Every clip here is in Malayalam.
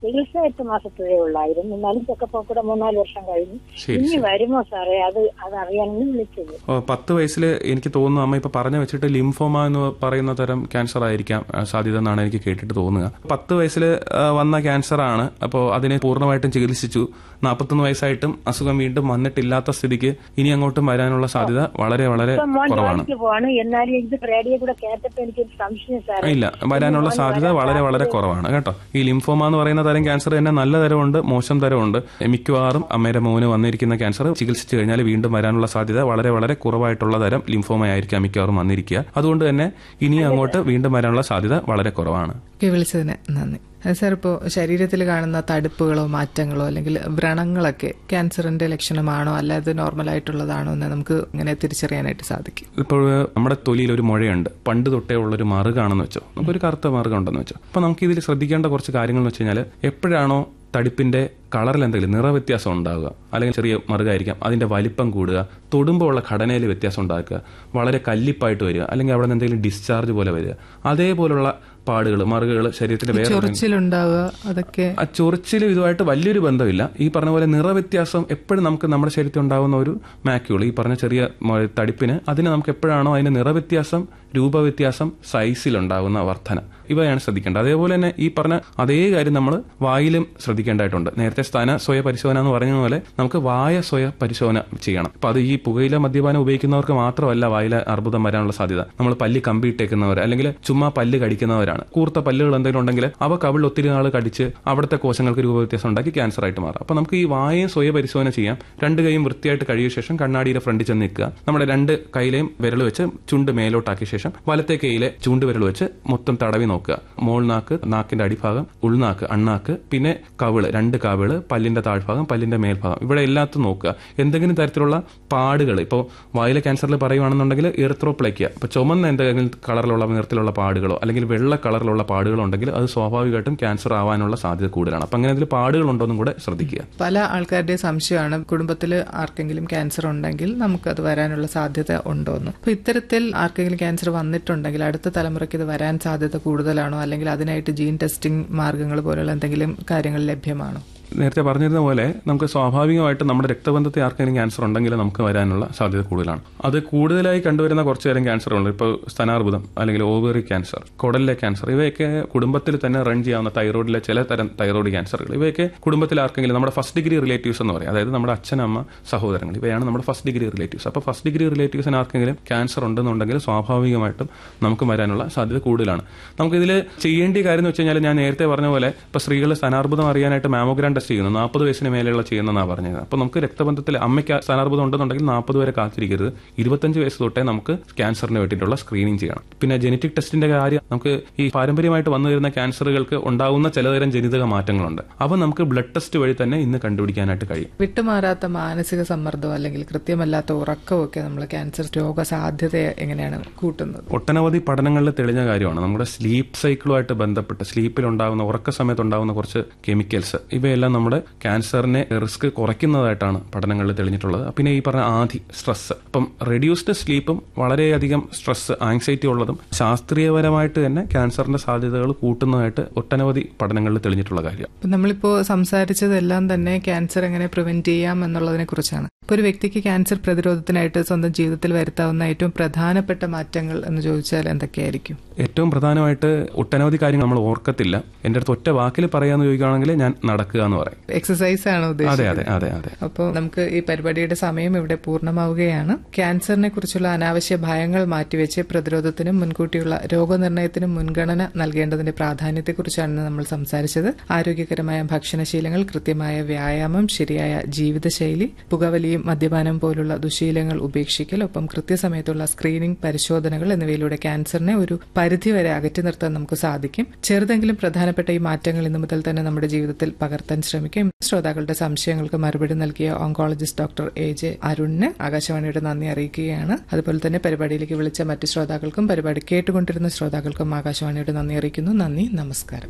ചികിത്സ എട്ട് മാസത്തതേ ഉള്ളായിരുന്നു എന്നാലും ചെക്കപ്പ് കൂടെ മൂന്നാല് വർഷം കഴിഞ്ഞു ശരി ഇനി വരുമോ സാറേ അത് അതറിയാനാണ് വിളിച്ചത് ഓ, പത്ത് വയസ്സിൽ എനിക്ക് തോന്നുന്നു അമ്മ ഇപ്പൊ പറഞ്ഞു വെച്ചിട്ട് ലിംഫോമ എന്ന് പറയുന്ന തരം ക്യാൻസർ ആയിരിക്കാം ആ, സാധ്യത എന്നാണ് എനിക്ക് കേട്ടിട്ട് തോന്നുക പത്ത് വയസ്സിൽ വന്ന ക്യാൻസർ ആണ് അപ്പോൾ അതിനെ പൂർണ്ണമായിട്ടും ചികിത്സിച്ചു നാൽപ്പത്തൊന്ന് വയസ്സായിട്ടും അസുഖം വീണ്ടും വന്നിട്ടില്ലാത്ത സ്ഥിതിക്ക് ഇനി അങ്ങോട്ടും വരാനുള്ള സാധ്യത വളരെ വളരെ ഇപ്പൊ മോൻ കുറവാണ് ജോലിക്ക് പോവാണ് എന്നാലും ഇത് റേഡിയോ കൂടെ കേട്ടപ്പോ എനിക്ക് ഒരു സംശയം സാറേ ഇല്ല വരാനുള്ള സാധ്യത വളരെ വളരെ കുറവാണ് കേട്ടോ ഈ ലിംഫോമ എന്ന് പറയുന്ന തരം ക്യാൻസർ തന്നെ നല്ല തരമുണ്ട് മോശം തരമുണ്ട് മിക്കവാറും അമ്മയുടെ മോന് വന്നിരിക്കുന്ന ക്യാൻസർ ചികിത്സിച്ചു കഴിഞ്ഞാൽ വീണ്ടും വരാനുള്ള സാധ്യത വളരെ വളരെ കുറവായിട്ടുള്ള തരം ലിംഫോമ ആയിരിക്കാം മിക്കവാറും വന്നിരിക്കുക അതുകൊണ്ട് തന്നെ ഇനി അങ്ങോട്ട് വീണ്ടും വരാനുള്ള സാധ്യത വളരെ കുറവാണ് ഒക്കെ വിളിച്ചതിന് നന്ദി അത് സാർ ഇപ്പോൾ ശരീരത്തിൽ കാണുന്ന തടുപ്പുകളോ മാറ്റങ്ങളോ അല്ലെങ്കിൽ വ്രണങ്ങളൊക്കെ ക്യാൻസറിന്റെ ലക്ഷണമാണോ അല്ല അത് നോർമൽ ആയിട്ടുള്ളതാണോ എന്ന് നമുക്ക് ഇങ്ങനെ തിരിച്ചറിയാനായിട്ട് സാധിക്കും ഇപ്പോൾ നമ്മുടെ തൊലിയിൽ ഒരു മുഴയുണ്ട് പണ്ട് തൊട്ടേ ഉള്ളൊരു മറുകാണെന്ന് വെച്ചോ നമുക്കൊരു കറുത്ത മറുക ഉണ്ടെന്ന് വെച്ചോ അപ്പൊ നമുക്ക് ഇതിൽ ശ്രദ്ധിക്കേണ്ട കുറച്ച് കാര്യങ്ങൾ എന്ന് വെച്ച് കഴിഞ്ഞാൽ എപ്പോഴാണോ തടിപ്പിന്റെ കളറിൽ എന്തെങ്കിലും നിറവ്യത്യാസം ഉണ്ടാവുക അല്ലെങ്കിൽ ചെറിയ മറുകായിരിക്കാം അതിന്റെ വലിപ്പം കൂടുക തൊടുമ്പോൾ ഉള്ള ഘടനയിൽ വ്യത്യാസം ഉണ്ടാക്കുക വളരെ കല്ലിപ്പായിട്ട് വരിക അല്ലെങ്കിൽ അവിടെ നിന്ന് എന്തെങ്കിലും ഡിസ്ചാർജ് പോലെ വരിക അതേപോലുള്ള പാടുകൾ മറുകുകൾ ശരീരത്തിന്റെ വേറെ ചൊറിച്ചിലുണ്ടാവുക അതൊക്കെ ആ ചൊറിച്ചിലും ഇതുമായിട്ട് വലിയൊരു ബന്ധമില്ല ഈ പറഞ്ഞ പോലെ നിറവ്യത്യാസം എപ്പോഴും നമുക്ക് നമ്മുടെ ശരീരത്തിൽ ഉണ്ടാകുന്ന ഒരു മാക്യൂൾ ഈ പറഞ്ഞ ചെറിയ മ- തടിപ്പിന് അതിന് നമുക്ക് എപ്പോഴാണോ അതിന്റെ നിറവ്യത്യാസം രൂപവ്യത്യാസം സൈസിൽ ഉണ്ടാകുന്ന വർധന ഇവയാണ് ശ്രദ്ധിക്കേണ്ടത് അതേപോലെ തന്നെ ഈ പറഞ്ഞ അതേ കാര്യം നമ്മൾ വായിലും ശ്രദ്ധിക്കേണ്ടതായിട്ടുണ്ട് നേരത്തെ സ്ഥാന സ്വയ പരിശോധന എന്ന് പറഞ്ഞ പോലെ നമുക്ക് വായ സ്വയ പരിശോധന ചെയ്യണം അപ്പൊ അത് ഈ പുകയില മദ്യപാനം ഉപയോഗിക്കുന്നവർക്ക് മാത്രമല്ല വായിലെ അർബുദം വരാനുള്ള സാധ്യത നമ്മൾ പല്ലി കമ്പിയിട്ടേക്കുന്നവർ അല്ലെങ്കിൽ ചുമ്മാ പല്ല് കടിക്കുന്നവരാണ് കൂർത്ത പല്ലുകൾ എന്തെങ്കിലും ഉണ്ടെങ്കിൽ അവ കവിൾ ഒത്തിരി നാൾ കടിച്ച് അവിടുത്തെ കോശങ്ങൾക്ക് രൂപവ്യത്യാസം ഉണ്ടാക്കി ക്യാൻസർ ആയിട്ട് മാറാം അപ്പൊ നമുക്ക് ഈ വായയും സ്വയ പരിശോധന ചെയ്യാം രണ്ട് കൈയും വൃത്തിയായിട്ട് കഴിയ ശേഷം കണ്ണാടിയുടെ ഫ്രണ്ടിൽ ചെന്ന് നിൽക്കുക നമ്മുടെ രണ്ട് കൈയിലെയും വിരൽ വെച്ച് ചുണ്ട് മേലോട്ടാക്കിയ ശേഷം വലത്തെ കൈയിലെ ചൂണ്ട് വിരൽ വെച്ച് മൊത്തം തടവി നോക്കുക മോൾനാക്ക് നാക്കിന്റെ അടിഭാഗം ഉൾനാക്ക് അണ്ണാക്ക് പിന്നെ കവിള് രണ്ട് കവിള് പല്ലിന്റെ താഴ്ഭാഗം പല്ലിന്റെ മേൽഭാഗം ഇവിടെ എല്ലാത്തും നോക്കുക എന്തെങ്കിലും തരത്തിലുള്ള പാടുകൾ ഇപ്പോൾ വായിലെ ക്യാൻസറിൽ പറയുവാണെന്നുണ്ടെങ്കിൽ എർത്രോപ്ലയ്ക്ക ഇപ്പൊ ചുമന്ന എന്തെങ്കിലും കളറിലുള്ള നിറത്തിലുള്ള പാടുകളോ അല്ലെങ്കിൽ വെള്ള കളറിലുള്ള പാടുകളോ ഉണ്ടെങ്കിൽ അത് സ്വാഭാവികമായിട്ടും ക്യാൻസർ ആവാനുള്ള സാധ്യത കൂടുതലാണ് അപ്പൊ അങ്ങനെ അതിൽ പാടുകൾ ഉണ്ടോ എന്നും കൂടെ ശ്രദ്ധിക്കുക പല ആൾക്കാരുടെ സംശയമാണ് കുടുംബത്തിൽ ആർക്കെങ്കിലും ക്യാൻസർ ഉണ്ടെങ്കിൽ നമുക്കത് വരാനുള്ള സാധ്യത ഉണ്ടോ എന്ന് അപ്പൊ ഇത്തരത്തിൽ ആർക്കെങ്കിലും ക്യാൻസർ വന്നിട്ടുണ്ടെങ്കിൽ അടുത്ത തലമുറയ്ക്ക് ഇത് വരാൻ സാധ്യത കൂടുതലാണോ അല്ലെങ്കിൽ അതിനായിട്ട് ജീൻ ടെസ്റ്റിംഗ് മാർഗങ്ങൾ പോലുള്ള എന്തെങ്കിലും കാര്യങ്ങൾ ലഭ്യമാണോ നേരത്തെ പറഞ്ഞിരുന്ന പോലെ നമുക്ക് സ്വാഭാവികമായിട്ട് നമ്മുടെ രക്തബന്ധത്തെ ആർക്കെങ്കിലും ക്യാൻസർ ഉണ്ടെങ്കിൽ നമുക്ക് വരാനുള്ള സാധ്യത കൂടുതലാണ് അത് കൂടുതലായി കണ്ടുവരുന്ന കുറച്ച് തരം ക്യാൻസറുണ്ട് ഇപ്പോൾ സ്തനാർബുദം അല്ലെങ്കിൽ ഓവറി ക്യാൻസർ കുടലിലെ ക്യാൻസർ ഇവയൊക്കെ കുടുംബത്തിൽ തന്നെ റൺ ചെയ്യാവുന്ന തൈറോയിഡിലെ ചില തരം തൈറോയിഡ് ക്യാൻസറുകൾ ഇവയൊക്കെ കുടുംബത്തിൽ ആർക്കെങ്കിലും നമ്മുടെ ഫസ്റ്റ് ഡിഗ്രി റിലേറ്റീവ്സ് എന്ന് പറയും അതായത് നമ്മുടെ അച്ഛൻ അമ്മ സഹോദരങ്ങൾ ഇവയാണ് നമ്മുടെ ഫസ്റ്റ് ഡിഗ്രി റിലേറ്റീവ്സ് അപ്പോൾ ഫസ്റ്റ് ഡിഗ്രി റിലേറ്റീവ്സിന് ആർക്കെങ്കിലും ക്യാൻസർ ഉണ്ടെന്നുണ്ടെങ്കിൽ സ്വാഭാവികമായിട്ടും നമുക്ക് വരാനുള്ള സാധ്യത കൂടുതലാണ് നമുക്കിതിൽ ചെയ്യേണ്ട കാര്യം എന്ന് വെച്ച് കഴിഞ്ഞാൽ ഞാൻ നേരത്തെ പറഞ്ഞ പോലെ ഇപ്പോൾ സ്ത്രീകൾ സ്ഥാനാർബുദം അറിയാനായിട്ട് മാമോഗ്രാം ടെസ്റ്റ് ചെയ്യുന്നു നാൽപ്പത് വയസ്സിന് മേലെയുള്ള ചെയ്യുന്നതാണ് പറഞ്ഞത് അപ്പോൾ നമുക്ക് രക്തബന്ധത്തിൽ അമ്മയ്ക്ക് സ്ഥാനാർബുദം ഉണ്ടെന്നുണ്ടെങ്കിൽ നാൽപ്പത് വരെ കാത്തിരിക്കരുത് ഇരുപത്തഞ്ച് വയസ്സ് തൊട്ടേ നമുക്ക് ക്യാൻസറിന് വേണ്ടിയിട്ടുള്ള സ്ക്രീനിങ് ചെയ്യണം പിന്നെ ജനറ്റിക് ടെസ്റ്റിന്റെ കാര്യം നമുക്ക് ഈ പാരമ്പര്യമായിട്ട് വന്നു വരുന്ന ക്യാൻസറുകൾക്ക് ഉണ്ടാകുന്ന ചിലതരം ജനിതക മാറ്റങ്ങളുണ്ട് അവ നമുക്ക് ബ്ലഡ് ടെസ്റ്റ് വഴി തന്നെ ഇന്ന് കണ്ടുപിടിക്കാനായിട്ട് കഴിയും വിട്ടുമാറാത്ത മാനസിക സമ്മർദ്ദം അല്ലെങ്കിൽ കൃത്യമല്ലാത്ത ഉറക്കവും ഒക്കെ നമ്മൾ ക്യാൻസർ രോഗ സാധ്യതയെ എങ്ങനെയാണ് കൂട്ടുന്നത് ഒട്ടനവധി പഠനങ്ങളിൽ തെളിഞ്ഞ കാര്യമാണ് നമ്മുടെ സ്ലീപ്പ് സൈക്കിളുമായിട്ട് ബന്ധപ്പെട്ട് സ്ലീപ്പിൽ ഉണ്ടാകുന്ന ഉറക്ക സമയത്ത് ഉണ്ടാകുന്ന കുറച്ച് കെമിക്കൽസ് ഇവയെല്ലാം നമ്മുടെ ക്യാൻസറിനെ റിസ്ക് കുറയ്ക്കുന്നതായിട്ടാണ് പഠനങ്ങളിൽ തെളിഞ്ഞിട്ടുള്ളത് പിന്നെ ഈ പറഞ്ഞ ആധി സ്ട്രെസ് അപ്പം റെഡ്യൂസ്ഡ് സ്ലീപ്പും വളരെയധികം സ്ട്രെസ് ആങ്സൈറ്റി ഉള്ളതും ശാസ്ത്രീയപരമായിട്ട് തന്നെ ക്യാൻസറിന്റെ സാധ്യതകൾ കൂട്ടുന്നതായിട്ട് ഒട്ടനവധി പഠനങ്ങളിൽ തെളിഞ്ഞിട്ടുള്ള കാര്യം ഇപ്പൊ നമ്മളിപ്പോ സംസാരിച്ചതെല്ലാം തന്നെ ക്യാൻസർ എങ്ങനെ പ്രിവെന്റ് ചെയ്യാം എന്നുള്ളതിനെ കുറിച്ചാണ് ഇപ്പൊ ഒരു വ്യക്തിക്ക് ക്യാൻസർ പ്രതിരോധത്തിനായിട്ട് സ്വന്തം ജീവിതത്തിൽ വരുത്താവുന്ന ഏറ്റവും പ്രധാനപ്പെട്ട മാറ്റങ്ങൾ എന്ന് ചോദിച്ചാൽ എന്തൊക്കെയായിരിക്കും ഏറ്റവും പ്രധാനമായിട്ട് ഒട്ടനവധി കാര്യങ്ങൾ നമ്മൾ ഓർക്കത്തില്ല എന്റെ അടുത്ത് ഒറ്റ വാക്കിൽ പറയാന്ന് ചോദിക്കുകയാണെങ്കിൽ ഞാൻ നടക്കുക എന്ന് പറയും എക്സസൈസ് ആണ് അതെ ഉദ്ദേശിച്ചത് അതെ അതെ അതെ അപ്പോൾ നമുക്ക് ഈ പരിപാടിയുടെ സമയം ഇവിടെ പൂർണ്ണമാവുകയാണ് ക്യാൻസറിനെ കുറിച്ചുള്ള അനാവശ്യ ഭയങ്ങൾ മാറ്റിവെച്ച് പ്രതിരോധത്തിനും മുൻകൂട്ടിയുള്ള രോഗനിർണയത്തിനും മുൻഗണന നൽകേണ്ടതിന്റെ പ്രാധാന്യത്തെക്കുറിച്ചാണ് നമ്മൾ സംസാരിച്ചത് ആരോഗ്യകരമായ ഭക്ഷണശീലങ്ങൾ കൃത്യമായ വ്യായാമം ശരിയായ ജീവിതശൈലി പുകവലിയും മദ്യപാനം പോലുള്ള ദുശീലങ്ങൾ ഉപേക്ഷിക്കൽ ഒപ്പം കൃത്യസമയത്തുള്ള സ്ക്രീനിംഗ് പരിശോധനകൾ എന്നിവയിലൂടെ ക്യാൻസറിനെ ഒരു പരിധിവരെ അകറ്റി നിർത്താൻ നമുക്ക് സാധിക്കും ചെറുതെങ്കിലും പ്രധാനപ്പെട്ട ഈ മാറ്റങ്ങൾ ഇന്നു മുതൽ തന്നെ നമ്മുടെ ജീവിതത്തിൽ പകർത്താൻ ശ്രമിക്കും ശ്രോതാക്കളുടെ സംശയങ്ങൾക്ക് മറുപടി നൽകിയ ഓങ്കോളജിസ്റ്റ് ഡോക്ടർ എ ജെ അരുണിന് ആകാശവാണിയുടെ നന്ദി അറിയിക്കുകയാണ് അതുപോലെ തന്നെ പരിപാടിയിലേക്ക് വിളിച്ച മറ്റ് ശ്രോതാക്കൾക്കും പരിപാടി കേട്ടുകൊണ്ടിരുന്ന ശ്രോതാക്കൾക്കും ആകാശവാണിയുടെ നന്ദി അറിയിക്കുന്നു നന്ദി നമസ്കാരം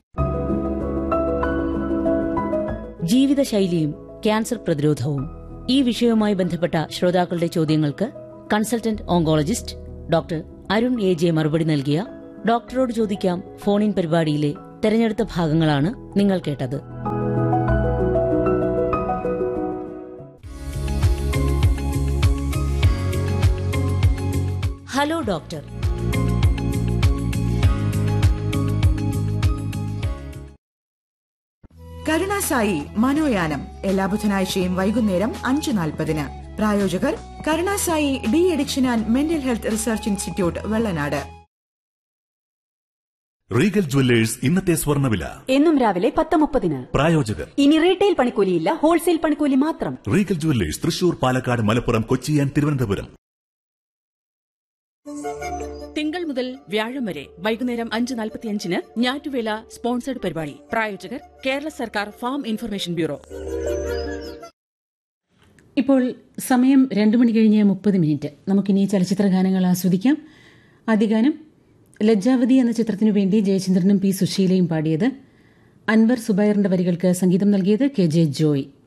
ജീവിതശൈലിയും ക്യാൻസർ പ്രതിരോധവും ഈ വിഷയവുമായി ബന്ധപ്പെട്ട ശ്രോതാക്കളുടെ ചോദ്യങ്ങൾക്ക് consultant oncologist doctor Arun A J മറുപടി നൽകിയ ഡോക്ടറോട് ചോദിക്കാം ഫോണിൻ പരിപാടിയിലെ തെരഞ്ഞെടുത്ത ഭാഗങ്ങളാണ് നിങ്ങൾ കേട്ടത് ഹലോ ഡോക്ടർ കരുണാസായി മനോയാനം എല്ലാ ബുധനാഴ്ചയും വൈകുന്നേരം അഞ്ച് നാൽപ്പതിന് പ്രായോജകർ Karunasai de addiction and mental health research institute Vellanad Regal Jewellers ഇന്നത്തെ സ്വർണ്ണവില എന്നും രാവിലെ പത്ത് മുപ്പതിന് പ്രായോജകർ ഇനി റീറ്റെയിൽ പണിക്കൂലിയില്ല ഹോൾസെയിൽ പണിക്കൂലി മാത്രം Regal Jewellers Thrissur Palakkad Malappuram Kochi and Thiruvananthapuram തിങ്കൾ മുതൽ വ്യാഴം വരെ വൈകുന്നേരം അഞ്ച് നാൽപ്പത്തിയഞ്ചിന് ഞാറ്റുവേല സ്പോൺസർഡ് പരിപാടി പ്രായോജകർ കേരള സർക്കാർ ഫാം ഇൻഫർമേഷൻ ബ്യൂറോ ഇപ്പോൾ സമയം രണ്ട് മണി കഴിഞ്ഞ് മുപ്പത് മിനിറ്റ് നമുക്കിനി ചലച്ചിത്ര ഗാനങ്ങൾ ആസ്വദിക്കാം ആദ്യ ഗാനം ലജ്ജാവതി എന്ന ചിത്രത്തിനു വേണ്ടി ജയചന്ദ്രനും പി സുശീലയും പാടിയത് അൻവർ സുബൈറിന്റെ വരികൾക്ക് സംഗീതം നൽകിയത് കെ ജെ ജോയ്